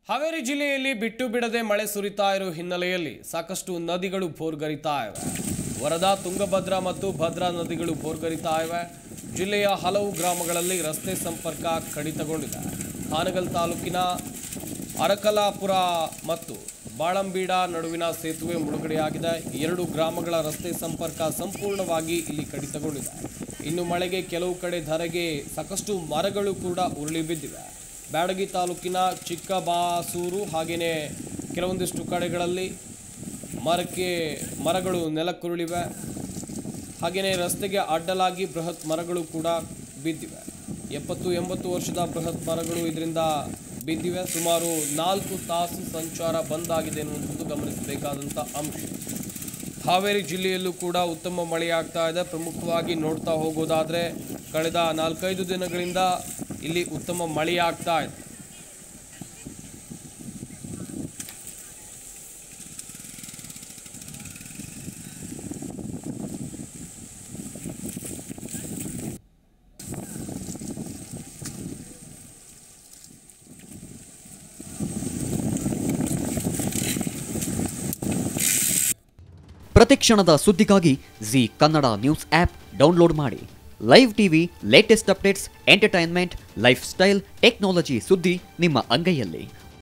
ಹಾವೇರಿ ಜಿಲ್ಲೆಯಲ್ಲಿ ಬಿಟ್ಟು ಬಿಡದೆ ಮಳೆ ಸುರಿತಾ ಇರೋ ಹಿನ್ನೆಲೆಯಲ್ಲಿ ಸಾಕಷ್ಟು ನದಿಗಳು ಭೋರ್ಗರಿತಾ ಇವೆ ವರದಾ ತುಂಗಭದ್ರಾ ಮತ್ತು ಭದ್ರಾ ನದಿಗಳು ಭೋರ್ಗರಿತಾ ಇವೆ ಜಿಲ್ಲೆಯ ಹಲವು ಗ್ರಾಮಗಳಲ್ಲಿ ರಸ್ತೆ ಸಂಪರ್ಕ ಕಡಿತಗೊಂಡಿದೆ ಹಾನಗಲ್ ತಾಲೂಕಿನ ಅರಕಲಾಪುರ ಮತ್ತು ಬಾಳಂಬೀಡ ನಡುವಿನ ಸೇತುವೆ ಮುಳುಗಡೆಯಾಗಿದೆ ಎರಡು ಗ್ರಾಮಗಳ ರಸ್ತೆ ಸಂಪರ್ಕ ಸಂಪೂರ್ಣವಾಗಿ ಇಲ್ಲಿ ಕಡಿತಗೊಂಡಿದೆ ಇನ್ನು ಮಳೆಗೆ ಕೆಲವು ಕಡೆ ಧರೆಗೆ ಸಾಕಷ್ಟು ಮರಗಳು ಕೂಡ ಉರುಳಿ ಬಿದ್ದಿವೆ ಬ್ಯಾಡಗಿ ತಾಲೂಕಿನ ಚಿಕ್ಕಬಾಸೂರು ಹಾಗೆಯೇ ಕೆಲವೊಂದಿಷ್ಟು ಕಡೆಗಳಲ್ಲಿ ಮರಕ್ಕೆ ಮರಗಳು ನೆಲಕ್ಕುರುಳಿವೆ ಹಾಗೆಯೇ ರಸ್ತೆಗೆ ಅಡ್ಡಲಾಗಿ ಬೃಹತ್ ಮರಗಳು ಕೂಡ ಬಿದ್ದಿವೆ ಎಪ್ಪತ್ತು ಎಂಬತ್ತು ವರ್ಷದ ಬೃಹತ್ ಮರಗಳು ಇದರಿಂದ ಬಿದ್ದಿವೆ ಸುಮಾರು ನಾಲ್ಕು ತಾಸು ಸಂಚಾರ ಬಂದ್ ಆಗಿದೆ ಎನ್ನುವಂಥದ್ದು ಗಮನಿಸಬೇಕಾದಂಥ ಅಂಶ ಹಾವೇರಿ ಜಿಲ್ಲೆಯಲ್ಲೂ ಕೂಡ ಉತ್ತಮ ಮಳೆಯಾಗ್ತಾ ಇದೆ ಪ್ರಮುಖವಾಗಿ ನೋಡ್ತಾ ಹೋಗೋದಾದ್ರೆ ಕಳೆದ ನಾಲ್ಕೈದು ದಿನಗಳಿಂದ ಇಲ್ಲಿ ಉತ್ತಮ ಮಳೆಯಾಗ್ತಾ ಇದೆ ಪ್ರತಿಕ್ಷಣದ ಸುದ್ದಿಗಾಗಿ Zee Kannada news app download ಮಾಡಿ live TV latest updates entertainment lifestyle technology ಸುದ್ದಿ ನಿಮ್ಮ ಅಂಗೈಯಲ್ಲಿ